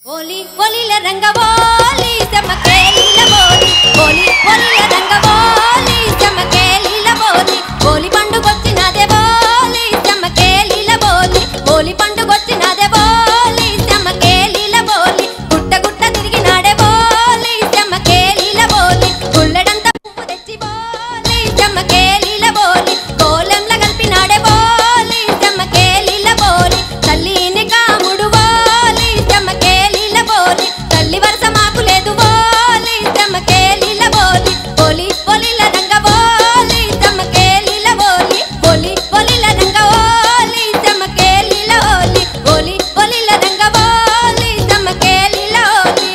ఓలి ఒలిల రంగవోలి సమకేలిల బోలి ఓలి ఒలిల రంగవోలి సమకేలిల బోలి ఓలి పండుగొచ్చినదే బోలి సమకేలిల బోలి ఓలి పండుగొచ్చినదే బోలి సమకేలిల బోలి గుట్ట గుట్ట తిరిగినాడే బోలి సమకేలిల బోలి గుల్లెడంత పువ్వు తెచ్చి బోలి సమకేలిల బోలి కోలెంల కలిపినాడే బోలి సమకేలిల బోలి తల్లిని కాముడు బోలి సమకేలిల బోలి తల్లి వరస మాకు లేదు బోలి సమకేలిల బోలి బోలి బోలిల రంగ బోలి సమకేలిల బోలి బోలి బోలిల రంగ బోలి సమకేలిల బోలి బోలి బోలిల రంగ బోలి సమకేలిల బోలి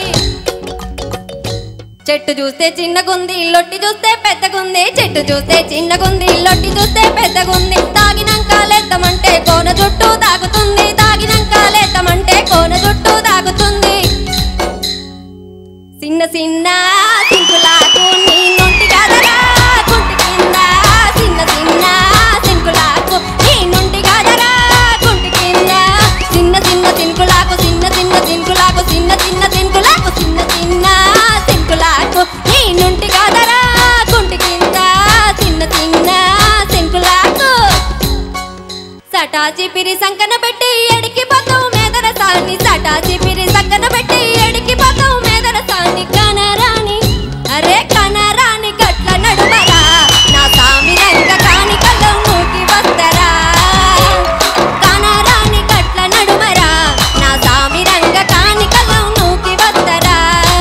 చెట్టు చూస్తే చిన్నగుంది లొట్టి చూస్తే పెద్దగుంది చెట్టు చూస్తే చిన్నగుంది లొట్టి చూస్తే పెద్దగుంది తాగినాక లేద్దామంటే కోన జుట్టు తాగుతుంది తాగినాక లేద్దామంటే కోన జుట్టు తాగుతుంది చిన్న చిన్న సింకులాకు నీ నుండి కాదరా కుంటి కింద చిన్న చిన్న సింకులాకు నీ నుండి కాదరా కుంటి కింద చిన్న చిన్న సింకులాకు చిన్న చిన్న సింకులాకు చిన్న చిన్న సింకులాకు చిన్న చిన్న సింకులాకు నీ నుండి కాదరా కుంటి కింద చిన్న చిన్న సింకులాకు సటా చిపిరి సంకన పెట్టి ఎడికి పోతావు మేదర సాని సటా చిపిరి సంకన పెట్టి ఎడికి పోతావు మేదర సాని కనరాని అరే కనరాని గట్ల నడుమరా నా సామి రంగ కాని కళ్ళం మూకి వస్తరా కనరాని గట్ల నడుమరా నా సామి రంగ కాని కళ్ళం మూకి వస్తరా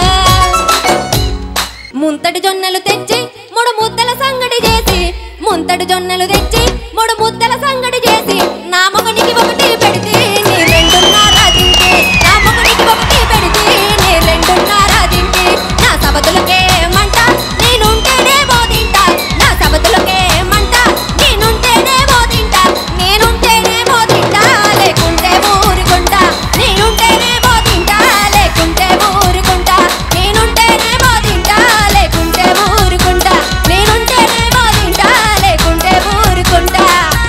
ముంతడి జొన్నలు తెచ్చి మూడు ముద్దల సంగడి చేసి ముంతడి జొన్నలు తెచ్చి మూడు ముద్దల సంగడి చేసి నా మొగనికి ఒకటి పెడితే నీ రెండున్నర తింటే నా మొగనికి ఒకటి పెడితే నీ రెండున్నర తింటే నా సబతులకే మంట నేనుంటేనే బోధింటా నా సబతులకే మంట నేనుంటేనే బోధింటా నేనుంటేనే బోధింటా లేకుంటే ఊరుకుంటా నేనుంటేనే బోధింటా లేకుంటే ఊరుకుంటా నేనుంటేనే బోధింటా లేకుంటే ఊరుకుంటా నేనుంటేనే బోధింటా లేకుంటే ఊరుకుంటా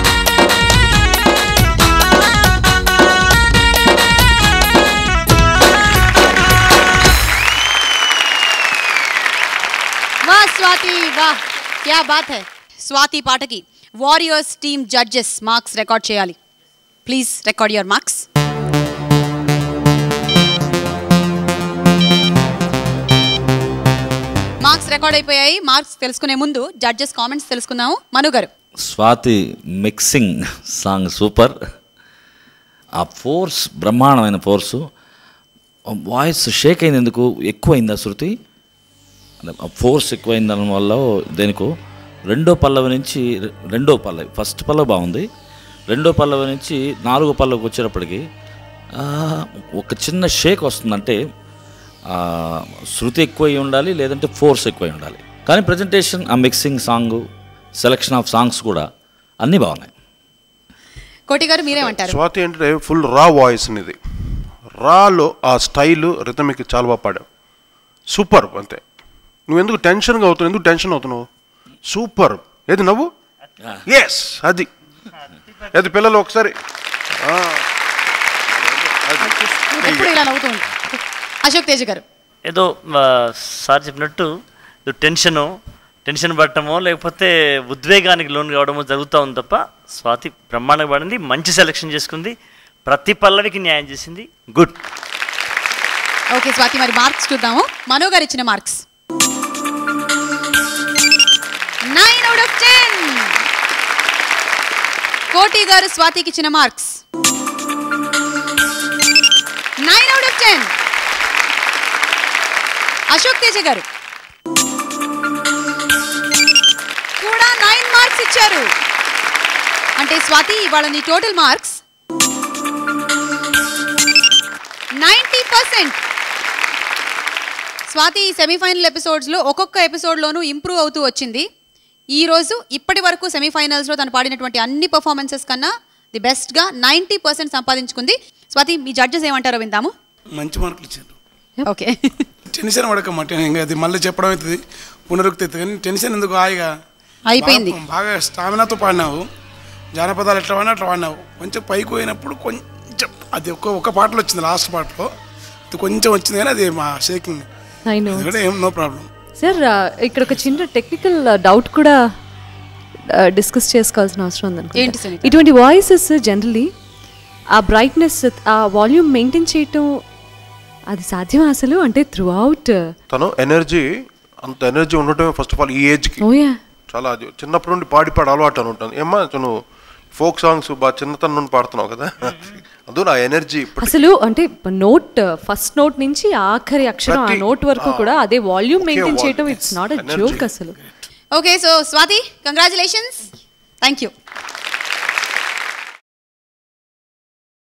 वाह स्वाति वाह क्या बात है స్వాతి పాటకి warriors team judges marks record చేయాలి please record your marks marks record అయిపోయాయి మార్క్స్ తెలుసుకునే ముందు జడ్జెస్ కామెంట్స్ తెలుసుకుందాము Manu garu Swathi mixing song super ఆ ఫోర్స్ బ్రహ్మాండమైన ఫోర్సు వాయిస్ షేక్ అయింది ఎందుకు ఎక్కువైందా శృతి అంటే ఆ ఫోర్స్ ఎక్కువైంది దాని వల్ల దేనికో రెండో పల్లవి నుంచి రె- రెండో పల్లవి ఫస్ట్ పల్లవి బాగుంది రెండో పల్లవి నుంచి నాలుగో పల్లవికి వచ్చేటప్పటికి ఆ, ఒక చిన్న షేక్ వస్తుందంటే ఆ, శృతి ఎక్కువై ఉండాలి లేదంటే ఫోర్స్ ఎక్కువై ఉండాలి కానీ ప్రజెంటేషన్ ఆ mixing song selection of songs కూడా అన్నీ బాగున్నాయి కోటి గారు మీరేమంటారు స్వాతి అంటే ఫుల్ రా వాయిస్ ఇది రాలో ఆ స్టైలు రిథమిక్ చాలా బాగా పాడావు సూపర్ అంతే నువ్వు ఎందుకు టెన్షన్గా అవుతున్నావు ఎందుకు టెన్షన్ అవుతున్నావు సూపర్ ఏది నవ్వు ఎస్ అది అది పిల్లలు ఒకసారి ఆ. అది. ఎప్పుడు ఇలా నవ్వుతూ ఉంటారు అశోక్ తేజ గారు ఏదో ఆ, సార్ చెప్పినట్టు ఏదో టెన్షను టెన్షన్ పడటమో లేకపోతే ఉద్వేగానికి లోన్ కావడమో జరుగుతూ ఉంది తప్ప స్వాతి బ్రహ్మాండంగా పడింది మంచి సెలెక్షన్ చేసుకుంది ప్రతి పల్లవికి న్యాయం చేసింది గుడ్ ఓకే స్వాతి మరి మార్క్స్ చూద్దాము మనో గారు ఇచ్చిన marks nine out of ten Koti garu స్వాతికి ఇచ్చిన marks nine out of ten Ashok Teja garu కూడా నైన్ మార్క్స్ ఇచ్చారు అంటే స్వాతి ఇవాళ నీ total marks ninety percent Swathi ఈ సెమీఫైనల్ ఎపిసోడ్స్లో ఒక్కొక్క ఎపిసోడ్లోనూ ఇంప్రూవ్ అవుతూ వచ్చింది ఈ రోజు ఇప్పటి వరకు సెమీఫైనల్స్లో తను పాడినటువంటి అన్ని పర్ఫార్మెన్సెస్ కన్నా ది బెస్ట్గా నైంటీ పర్సెంట్ సంపాదించుకుంది స్వాతి మీ జడ్జెస్ ఏమంటారో విందాము మంచి మార్కులు ఇచ్చారు ఓకే టెన్షన్ పడకమాట ఇంకా అది మళ్ళీ చెప్పడం అవుతుంది పునరుక్తి అవుతుంది కానీ టెన్షన్ ఎందుకు హాయిగా అయిపోయింది. బాగా- బాగా స్టామినాతో పాడినావు జానపదాలు ఎట్లా వాడినా అట్లా వాడినావు కొంచెం పైకి పోయినప్పుడు కొంచెం అది ఒక ఒక పాటలో వచ్చింది లాస్ట్ పాటలో కొంచెం వచ్చింది కానీ అది మా షేకింగ్ ఐ నో అది కూడా ఏం నో ప్రాబ్లం సార్ ఇక్కడ ఒక చిన్న టెక్నికల్ డౌట్ కూడా డిస్కస్ చేసుకోవాల్సిన అవసరం ఉంది ఏంటి సునీత? ఇటువంటి వాయిసెస్ జనరలీ ఆ బ్రైట్నెస్ ఆ వాల్యూమ్ మెయింటైన్ చేయటం అది సాధ్యమా అసలు అంటే త్రూ అవుట్ తను ఎనర్జీ అంత ఎనర్జీ ఉండటమే ఫస్ట్ ఆఫ్ ఆల్ ఈ ఏజ్కి ఓయా చాలా అది చిన్నప్పటి నుండి పాడి పాడి అలవాటు అని ఉంటుంది ఏమ్మా నువ్వు ఫోక్ సాంగ్స్ బాగా చిన్నతనం నుండి పాడుతున్నావు కదా అదో నా ఎనర్జీ ఇప్పుడు అసలు అంటే నోట్ ఫస్ట్ నోట్ నుంచి ఆఖరి అక్షరం ఆ ప్రతి- నోట్ వరకు ఆ, కూడా అదే వాల్యూమ్ ఒకే మెయింటైన్ vol- చేయటం it's not a Energy. Joke అసలు okay so Swathi congratulations thank you